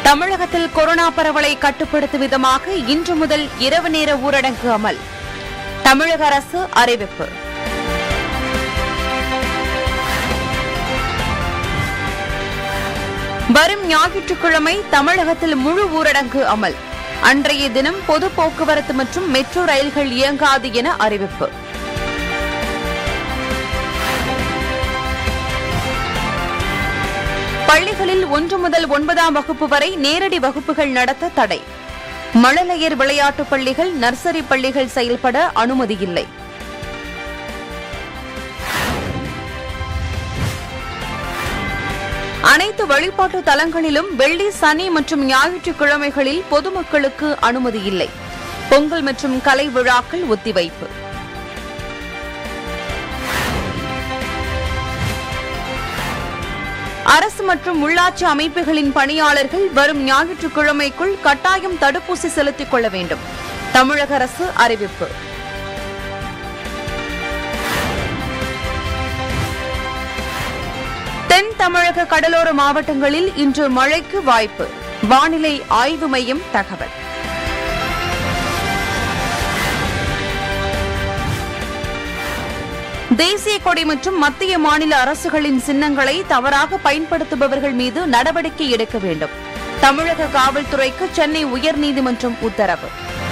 தமிழகத்தில் கொரோனா பரவலை கட்டுப்படுத்தும் விதமாக இன்று முதல் இரவு நேர ஊரடங்கு அமல் தமிழக அரசு அறிவிப்பு வரும் ஞாயிற்றுக்கிழமை தமிழகத்தில் முழு ஊரடங்கு அமல் அன்றைய தினம் பொது போக்குவரத்து மற்றும் மெட்ரோ ரயில்கள் இயங்காது என அறிவிப்பு பள்ளிகளில் ஒன்று முதல் ஒன்பதாம் வகுப்பு வரை நேரடி வகுப்புகள் நடத்த தடை மழலையர் விளையாட்டுப் பள்ளிகள் நர்சரி பள்ளிகள் செயல்பட அனுமதியில்லை அனைத்து வழிபாட்டு தலங்களிலும் வெள்ளி சனி மற்றும் ஞாயிற்றுக்கிழமைகளில் பொதுமக்களுக்கு அனுமதி இல்லை பொங்கல் மற்றும் கலை விழாக்கள் ஒத்திவைப்பு அரசு மற்றும் உள்ளாட்சி அமைப்புகளின் பணியாளர்கள் வரும் ஞாயிற்றுக்கிழமைக்குள் கட்டாயம் தடுப்பூசி செலுத்திக் கொள்ள வேண்டும் தமிழக அரசு அறிவிப்பு தென் தமிழக கடலோர மாவட்டங்களில் இன்று மழைக்கு வாய்ப்பு வானிலை ஆய்வு மையம் தகவல் தேசிய கொடி மற்றும் மத்திய மாநில அரசுகளின் சின்னங்களை தவறாக பயன்படுத்துபவர்கள் மீது நடவடிக்கை எடுக்க வேண்டும் தமிழக காவல்துறைக்கு சென்னை உயர்நீதிமன்றம் உத்தரவு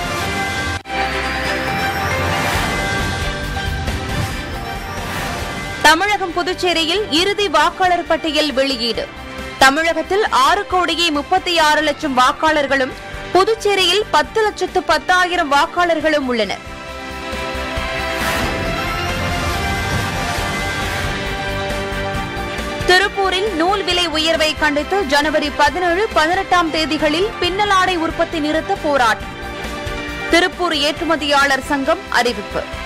தமிழகம் புதுச்சேரியில் இறுதி வாக்காளர் பட்டியல் வெளியீடு தமிழகத்தில் ஆறு கோடியே முப்பத்தி ஆறு லட்சம் வாக்காளர்களும் புதுச்சேரியில் பத்து லட்சத்து பத்தாயிரம் வாக்காளர்களும் உள்ளனர் திருப்பூரில் நூல் விலை உயர்வை கண்டித்து ஜனவரி பதினேழு பதினெட்டாம் தேதிகளில் பின்னலாடை உற்பத்தி நிறுத்த போராட்டம் திருப்பூர் ஏற்றுமதியாளர் சங்கம் அறிவிப்பு